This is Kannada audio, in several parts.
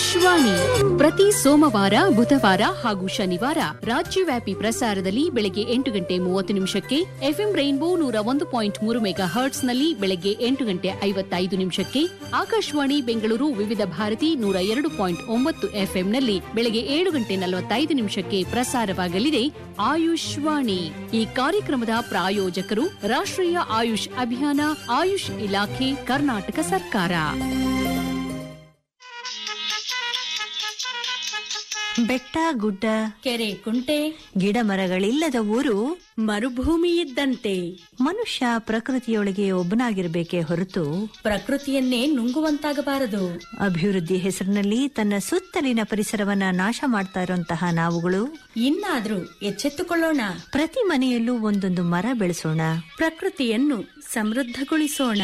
ಆಯುಷ್ವಾಣಿ ಪ್ರತಿ ಸೋಮವಾರ ಬುಧವಾರ ಹಾಗೂ ಶನಿವಾರ ರಾಜ್ಯವ್ಯಾಪಿ ಪ್ರಸಾರದಲ್ಲಿ ಬೆಳಗ್ಗೆ ಎಂಟು ಗಂಟೆ ಮೂವತ್ತು ನಿಮಿಷಕ್ಕೆ ಎಫ್ಎಂ ರೈನ್ಬೋ ನೂರ ಒಂದು ಪಾಯಿಂಟ್ ಮೂರು ಮೆಗಾ ಹರ್ಟ್ಸ್ನಲ್ಲಿ ಬೆಳಗ್ಗೆ ಎಂಟು ಗಂಟೆ ಐವತ್ತೈದು ನಿಮಿಷಕ್ಕೆ ಆಕಾಶವಾಣಿ ಬೆಂಗಳೂರು ವಿವಿಧ ಭಾರತಿ ನೂರ ಎರಡು ಪಾಯಿಂಟ್ ಒಂಬತ್ತು ಎಫ್ಎಂನಲ್ಲಿ ಬೆಳಗ್ಗೆ ಏಳು ಗಂಟೆ ನಲವತ್ತೈದು ನಿಮಿಷಕ್ಕೆ ಪ್ರಸಾರವಾಗಲಿದೆ ಆಯುಷ್ವಾಣಿ ಈ ಕಾರ್ಯಕ್ರಮದ ಪ್ರಾಯೋಜಕರು ರಾಷ್ಟ್ರೀಯ ಆಯುಷ್ ಅಭಿಯಾನ ಆಯುಷ್ ಇಲಾಖೆ ಕರ್ನಾಟಕ ಸರ್ಕಾರ ಬೆಟ್ಟ ಗುಡ್ಡ ಕೆರೆ ಕುಂಟೆ ಗಿಡ ಮರಗಳಿಲ್ಲದ ಊರು ಮರುಭೂಮಿ ಇದ್ದಂತೆ ಮನುಷ್ಯ ಪ್ರಕೃತಿಯೊಳಗೆ ಒಬ್ಬನಾಗಿರ್ಬೇಕೇ ಹೊರತು ಪ್ರಕೃತಿಯನ್ನೇ ನುಂಗುವಂತಾಗಬಾರದು ಅಭಿವೃದ್ಧಿ ಹೆಸರಿನಲ್ಲಿ ತನ್ನ ಸುತ್ತಲಿನ ಪರಿಸರವನ್ನ ನಾಶ ಮಾಡ್ತಾ ಇರುವಂತಹ ನಾವುಗಳು ಇನ್ನಾದ್ರೂ ಎಚ್ಚೆತ್ತುಕೊಳ್ಳೋಣ ಪ್ರತಿ ಮನೆಯಲ್ಲೂ ಒಂದೊಂದು ಮರ ಬೆಳೆಸೋಣ ಪ್ರಕೃತಿಯನ್ನು ಸಮೃದ್ಧಗೊಳಿಸೋಣ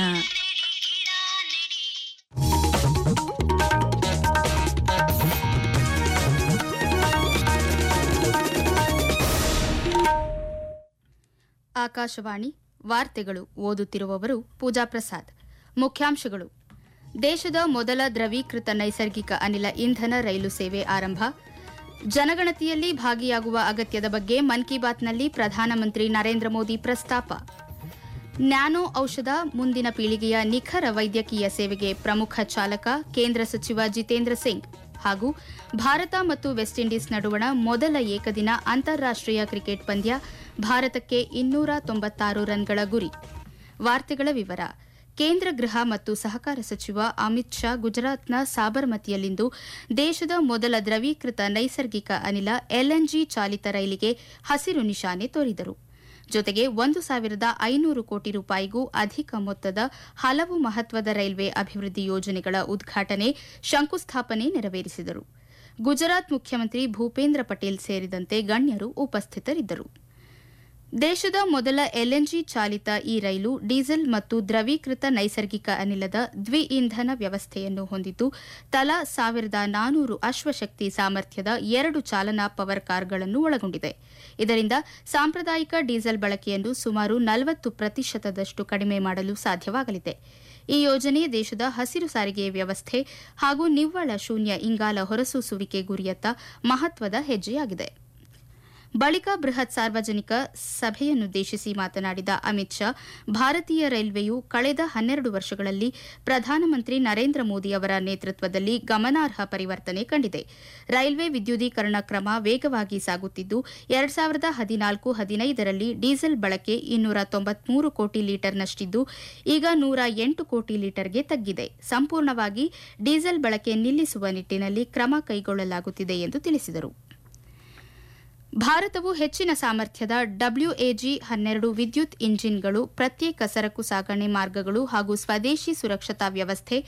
ಆಕಾಶವಾಣಿ ವಾರ್ತೆಗಳು ಓದುತ್ತಿರುವವರು ಪೂಜಾ ಪ್ರಸಾದ್ ಮುಖ್ಯಾಂಶಗಳು ದೇಶದ ಮೊದಲ ದ್ರವೀಕೃತ ನೈಸರ್ಗಿಕ ಅನಿಲ ಇಂಧನ ರೈಲು ಸೇವೆ ಆರಂಭ ಜನಗಣತಿಯಲ್ಲಿ ಭಾಗಿಯಾಗುವ ಅಗತ್ಯದ ಬಗ್ಗೆ ಮನ್ ಕಿ ಬಾತ್ನಲ್ಲಿ ಪ್ರಧಾನಮಂತ್ರಿ ನರೇಂದ್ರ ಮೋದಿ ಪ್ರಸ್ತಾಪ ನ್ಯಾನೋ ಔಷಧ ಮುಂದಿನ ಪೀಳಿಗೆಯ ನಿಖರ ವೈದ್ಯಕೀಯ ಸೇವೆಗೆ ಪ್ರಮುಖ ಚಾಲಕ ಕೇಂದ್ರ ಸಚಿವ ಜಿತೇಂದ್ರ ಸಿಂಗ್ ಹಾಗೂ ಭಾರತ ಮತ್ತು ವೆಸ್ಟ್ ಇಂಡೀಸ್ ನಡುವಣ ಮೊದಲ ಏಕದಿನ ಅಂತಾರಾಷ್ಟೀಯ ಕ್ರಿಕೆಟ್ ಪಂದ್ಯ ಭಾರತಕ್ಕೆ ಇನ್ನೂರ ತೊಂಬತ್ತಾರು ರನ್ಗಳ ಗುರಿ ವಾರ್ತೆಗಳ ವಿವರ ಕೇಂದ್ರ ಗೃಹ ಮತ್ತು ಸಹಕಾರ ಸಚಿವ ಅಮಿತ್ ಶಾ ಗುಜರಾತ್ನ ಸಾಬರ್ಮತಿಯಲ್ಲಿಂದು ದೇಶದ ಮೊದಲ ದ್ರವೀಕೃತ ನೈಸರ್ಗಿಕ ಅನಿಲ ಎಲ್ಎನ್ಜಿ ಚಾಲಿತ ರೈಲಿಗೆ ಹಸಿರು ನಿಶಾನೆ ತೋರಿದರು ಜೊತೆಗೆ ಒಂದು ಸಾವಿರದ ಐನೂರು ಕೋಟಿ ರೂಪಾಯಿಗೂ ಅಧಿಕ ಮೊತ್ತದ ಹಲವು ಮಹತ್ವದ ರೈಲ್ವೆ ಅಭಿವೃದ್ಧಿ ಯೋಜನೆಗಳ ಉದ್ಘಾಟನೆ ಶಂಕುಸ್ಥಾಪನೆ ನೆರವೇರಿಸಿದರು ಗುಜರಾತ್ ಮುಖ್ಯಮಂತ್ರಿ ಭೂಪೇಂದ್ರ ಪಟೇಲ್ ಸೇರಿದಂತೆ ಗಣ್ಯರು ಉಪಸ್ಥಿತರಿದ್ದರು ದೇಶದ ಮೊದಲ ಎಲ್ಎನ್ಜಿ ಚಾಲಿತ ಈ ರೈಲು ಡೀಸೆಲ್ ಮತ್ತು ದ್ರವೀಕೃತ ನೈಸರ್ಗಿಕ ಅನಿಲದ ದ್ವಿ ಇಂಧನ ವ್ಯವಸ್ಥೆಯನ್ನು ಹೊಂದಿದ್ದು ತಲಾ ಸಾವಿರದ ನಾನೂರು ಅಶ್ವಶಕ್ತಿ ಸಾಮರ್ಥ್ಯದ ಎರಡು ಚಾಲನಾ ಪವರ್ ಕಾರ್ಗಳನ್ನು ಒಳಗೊಂಡಿದೆ ಇದರಿಂದ ಸಾಂಪ್ರದಾಯಿಕ ಡೀಸೆಲ್ ಬಳಕೆಯನ್ನು ಸುಮಾರು ನಲವತ್ತು ಪ್ರತಿಶತದಷ್ಟು ಕಡಿಮೆ ಮಾಡಲು ಸಾಧ್ಯವಾಗಲಿದೆ ಈ ಯೋಜನೆ ದೇಶದ ಹಸಿರು ಸಾರಿಗೆ ವ್ಯವಸ್ಥೆ ಹಾಗೂ ನಿವ್ವಳ ಶೂನ್ಯ ಇಂಗಾಲ ಹೊರಸೂಸುವಿಕೆ ಗುರಿಯತ್ತ ಮಹತ್ವದ ಹೆಜ್ಜೆಯಾಗಿದೆ ಬಳಿಕ ಬೃಹತ್ ಸಾರ್ವಜನಿಕ ಸಭೆಯನ್ನುದ್ದೇಶಿಸಿ ಮಾತನಾಡಿದ ಅಮಿತ್ ಶಾ ಭಾರತೀಯ ರೈಲ್ವೆಯು ಕಳೆದ ಹನ್ನೆರಡು ವರ್ಷಗಳಲ್ಲಿ ಪ್ರಧಾನಮಂತ್ರಿ ನರೇಂದ್ರ ಮೋದಿ ಅವರ ನೇತೃತ್ವದಲ್ಲಿ ಗಮನಾರ್ಹ ಪರಿವರ್ತನೆ ಕಂಡಿದೆ ರೈಲ್ವೆ ವಿದ್ಯುದೀಕರಣ ಕ್ರಮ ವೇಗವಾಗಿ ಸಾಗುತ್ತಿದ್ದು ಎರಡ್ ಸಾವಿರದ ಹದಿನಾಲ್ಕು ಹದಿನೈದರಲ್ಲಿ ಡೀಸೆಲ್ ಬಳಕೆ ಇನ್ನೂರ ತೊಂಬತ್ಮೂರು ಕೋಟಿ ಲೀಟರ್ನಷ್ಟಿದ್ದು ಈಗ ನೂರ ಎಂಟು ಕೋಟಿ ಲೀಟರ್ಗೆ ತಗ್ಗಿದೆ ಸಂಪೂರ್ಣವಾಗಿ ಡೀಸೆಲ್ ಬಳಕೆ ನಿಲ್ಲಿಸುವ ನಿಟ್ಟಿನಲ್ಲಿ ಕ್ರಮ ಕೈಗೊಳ್ಳಲಾಗುತ್ತಿದೆ ಎಂದು ತಿಳಿಸಿದರು ಭಾರತವು ಹೆಚ್ಚಿನ ಸಾಮರ್ಥ್ಯದ ಡಬ್ಲ್ಯೂಎಜಿ ಹನ್ನೆರಡು ವಿದ್ಯುತ್ ಇಂಜಿನ್ಗಳು ಪ್ರತ್ಯೇಕ ಸರಕು ಸಾಗಣೆ ಮಾರ್ಗಗಳು ಹಾಗೂ ಸ್ವದೇಶಿ ಸುರಕ್ಷತಾ ವ್ಯವಸ್ಥೆ